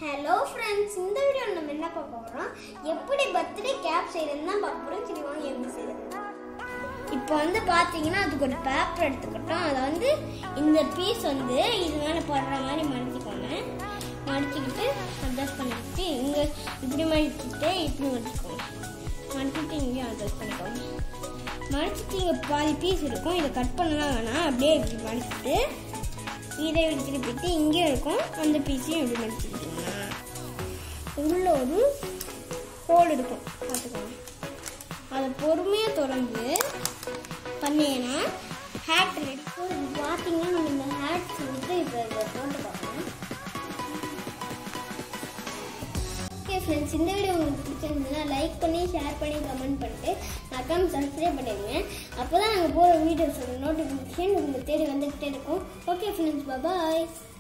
hello friends இந்த video நம்ம என்ன பார்க்க போகிறோம் எப்படி பர்த்டே கேப் செய்யறதுன்னு தான் பார்க்க போகிறோம் சரி வாங்க எப்படி செய்யறது இப்போ வந்து பார்த்தீங்கன்னா அதுக்கு ஒரு பேப்பர் எடுத்துக்கிட்டோம் அதை வந்து இந்த பீஸ் வந்து இது மேலே போடுற மாதிரி மடிச்சுக்கோங்க மடிச்சுக்கிட்டு அட்ஜஸ்ட் பண்ணிக்கிட்டு இங்கே இப்படி மடிச்சுட்டு இப்படி மடிச்சுக்கோங்க மடிச்சுட்டு இங்கேயும் அட்ஜஸ்ட் பண்ணிக்கோங்க மடிச்சுட்டு இங்கே பாதி பீஸ் இருக்கும் இதை கட் பண்ணலாம் வேணாம் அப்படியே இப்படி மடிச்சுட்டு இதை இப்படி திருப்பிட்டு இங்கேயும் இருக்கும் அந்த பீஸையும் இப்படி மடிச்சுக்கிட்டீங்கன்னா உள்ள ஒரு ஹோல் இருக்கும் பார்த்துக்கோங்க அதை பொறுமையாக திறந்து பண்ணீங்கன்னா ஹேட் ரெடி பார்த்தீங்கன்னா நம்ம இந்த ஹேட்ஸ் வந்து இப்போ இதை போட்டு பார்க்கணும் ஓகே ஃப்ரெண்ட்ஸ் இந்த வீடியோ உங்களுக்கு பிடிச்சிருந்ததுன்னா லைக் பண்ணி ஷேர் பண்ணி கமெண்ட் பண்ணிட்டு மறக்காம சப்ஸ்கிரைப் பண்ணிடுங்க அப்போ தான் நாங்கள் போகிற வீடியோஸோட நோட்டிஃபிகேஷன் உங்களுக்கு தேடி வந்துக்கிட்டே இருக்கும் ஓகே ஃப்ரெண்ட்ஸ் பாய்